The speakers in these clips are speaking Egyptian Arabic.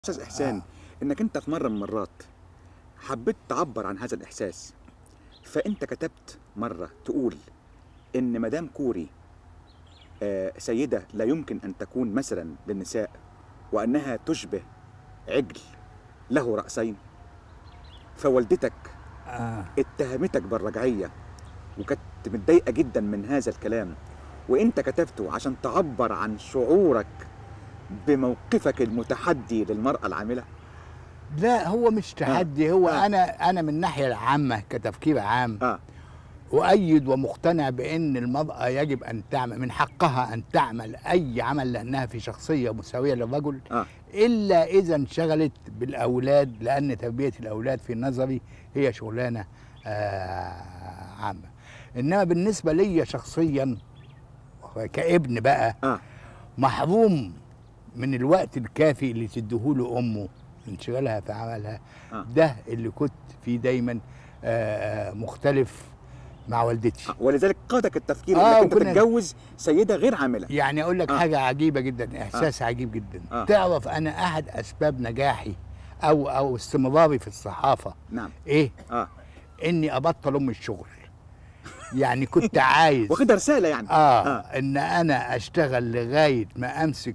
استاذ احسان انك انت في مره من المرات حبيت تعبر عن هذا الاحساس فانت كتبت مره تقول ان مدام كوري آه، سيده لا يمكن ان تكون مثلا للنساء وانها تشبه عجل له راسين فوالدتك آه. اتهمتك بالرجعيه وكانت متضايقه جدا من هذا الكلام وانت كتبته عشان تعبر عن شعورك بموقفك المتحدي للمراه العامله لا هو مش تحدي هو آه. انا انا من الناحيه العامه كتفكير عام اه اؤيد ومقتنع بان المراه يجب ان تعمل من حقها ان تعمل اي عمل لانها في شخصيه مساويه للرجل اه الا اذا انشغلت بالاولاد لان تربيه الاولاد في نظري هي شغلانه آه عامه انما بالنسبه لي شخصيا كابن بقى اه محروم من الوقت الكافي اللي تديهوله امه انشغالها في عملها آه. ده اللي كنت فيه دايما آه، مختلف مع والدتي آه، ولذلك قادك التفكير آه، انك انت وكنا- تتجوز سيده غير عامله يعني اقول لك آه. حاجه عجيبه جدا احساس عجيب جدا آه. تعرف انا احد اسباب نجاحي او او استمراري في الصحافه نعم ايه اه اني ابطل ام الشغل يعني كنت عايز واخدها رساله يعني آه, آه. ان انا اشتغل لغايه ما امسك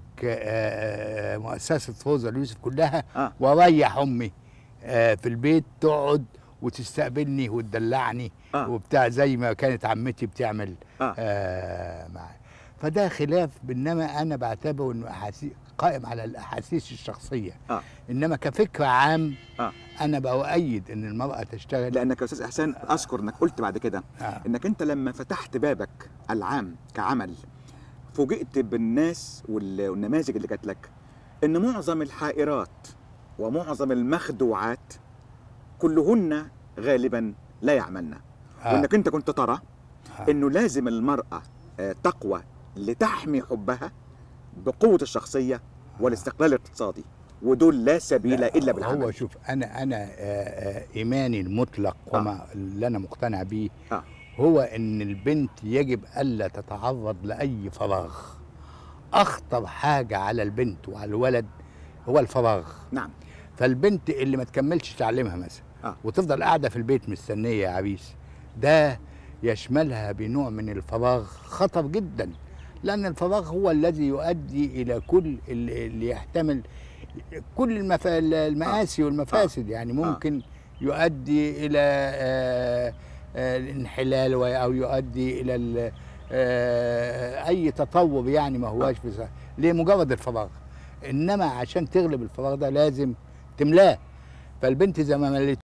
آه آه، مؤسسه فوزة اليوسف كلها آه. واريح امي آه في البيت تقعد وتستقبلني وتدلعني آه. وبتاع زي ما كانت عمتي بتعمل آه. آه معايا فده خلاف بينما انا بعتبره انه احاسيس قائم على الاحاسيس الشخصيه اه انما كفكره عام اه انا بؤيد ان المراه تشتغل لانك يا استاذ احسان اذكر انك قلت بعد كده آه. انك انت لما فتحت بابك العام كعمل فوجئت بالناس وال- والنماذج اللي جات لك ان معظم الحائرات ومعظم المخدوعات كلهن غالبا لا يعملن آه. وانك انت كنت ترى آه. انه لازم المراه آه، تقوى لتحمي حبها بقوه الشخصيه والاستقلال الاقتصادي ودول لا سبيل لا، الا هو بالعمل شوف انا انا آه، آه، ايماني المطلق وما اللي انا مقتنع بيه آه. هو ان البنت يجب الا تتعرض لاي فراغ اخطر حاجه على البنت وعلى الولد هو الفراغ نعم فالبنت اللي ما تكملش تعليمها مثلا آه. وتفضل قاعده في البيت مستنيه يا عريس ده يشملها بنوع من الفراغ خطر جدا لان الفراغ هو الذي يؤدي الى كل اللي اللي يحتمل كل المف... المآسي والمفاسد يعني ممكن يؤدي الى آه، آه، الانحلال و- او يؤدي الى ال- آه، اي تطور يعني ما هواش بس لمجرد الفراغ انما عشان تغلب الفراغ ده لازم تملاه فالبنت زي ما مليت